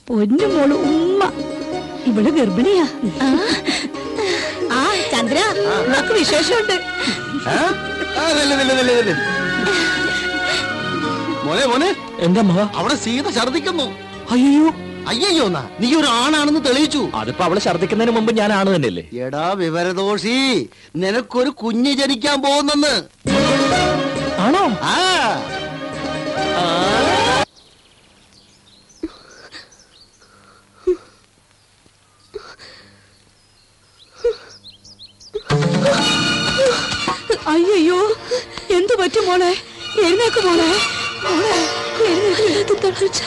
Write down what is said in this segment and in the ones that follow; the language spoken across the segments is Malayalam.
പൊന്നു മോള് ഉമ്മ ഇവള് ഗർഭിണിയാ ആ ചന്ദ്ര നമുക്ക് വിശേഷമുണ്ട് ആ? ആ, നില്ല്, നില്ല്, നില്ല്, നില്ല്. മോനെ മോനെ എന്താ അമ്മ അവിടെ സീത ഛർദിക്കുന്നു അയ്യോ അയ്യോ എന്നാ നീ ഒരു ആണാണെന്ന് തെളിയിച്ചു അതിപ്പോ അവള് ഛർദിക്കുന്നതിന് മുമ്പ് ഞാൻ ആണ് തന്നെയല്ലേ എടാ വിവരദോഷി നിനക്കൊരു കുഞ്ഞ് ജനിക്കാൻ പോകുന്നെന്ന് ആണോ ആ അയ്യോ എന്തു പറ്റും മോളെ എഴുന്നേക്ക് മോളെ മോളെ എഴുന്നേക്ക് തളർച്ച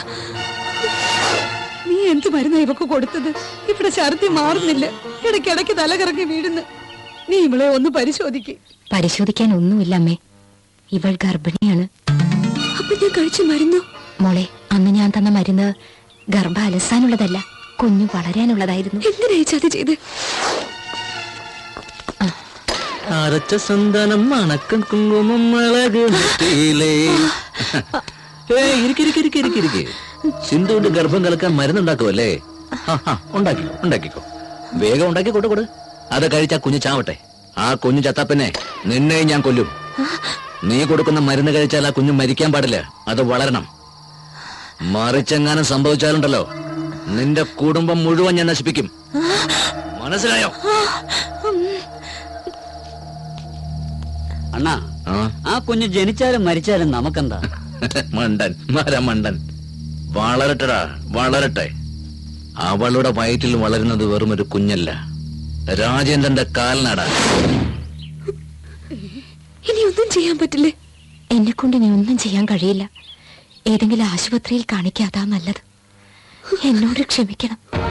നീ എന്ത് മരുന്നാ ഇവക്ക് കൊടുത്തത് ഇവിടെ ഛർദി മാറുന്നില്ല ഇടയ്ക്കിടയ്ക്ക് തലകറങ്ങി വീഴുന്നു നീ ഇവളെ ഒന്ന് പരിശോധിക്ക് പരിശോധിക്കാൻ ഒന്നുമില്ല അമ്മേ ഇവൾ ഗർഭിണിയാണ് അപ്പൊ ഞാൻ കഴിച്ച മരുന്നു മോളെ അന്ന് ഞാൻ തന്ന മരുന്ന് ഗർഭ അലസാനുള്ളതല്ല കുഞ്ഞു വളരാനുള്ളതായിരുന്നു എന്തിനായി ചതി ചെയ്ത് അരച്ച സന്താനം മണക്കം കുങ്കുമം മുളക് നെറ്റിയിലേ. ഏയ്, ഇരിക്ക്, ഇരിക്ക്, ഇരിക്ക്, ഇരിക്ക്, ഇരിക്ക്. സിന്ധുവിന്റെ ഗർഭം കലക്കാൻ മരുന്നുണ്ടാക്കുമല്ലേ ആ, ആ, ഉണ്ടാക്കിക്കോ ഉണ്ടാക്കിക്കോ വേഗം ഉണ്ടാക്കി കൊടു കൊടു അത് കഴിച്ചാ കുഞ്ഞ് ചാവട്ടെ ആ കുഞ്ഞ് ചത്താപ്പന്നെ നിന്നെ ഞാൻ കൊല്ലും നീ കൊടുക്കുന്ന മരുന്ന് കഴിച്ചാൽ ആ കുഞ്ഞ് മരിക്കാൻ പാടില്ല അത് വളരണം മറിച്ചെങ്ങാനും സംഭവിച്ചാലുണ്ടല്ലോ നിന്റെ കുടുംബം മുഴുവൻ ഞാൻ നശിപ്പിക്കും മനസ്സിലായോ അണ്ണാ ആ ആ കുഞ്ഞ് ജനിച്ചാലും മരിച്ചാലും നമുക്കെന്താ മണ്ടൻ മര മണ്ടൻ വളരട്ടെടാ വളരട്ടെ അവളുടെ വയറ്റിൽ വളരുന്നത് വെറും ഒരു കുഞ്ഞല്ല രാജേന്ദ്രന്റെ കാൽനട ഇനി ഒന്നും ചെയ്യാൻ പറ്റില്ലേ എന്നെ കൊണ്ട് ഇനി ഒന്നും ചെയ്യാൻ കഴിയില്ല ഏതെങ്കിലും ആശുപത്രിയിൽ കാണിക്കാതാ നല്ലത് എന്നോട് ക്ഷമിക്കണം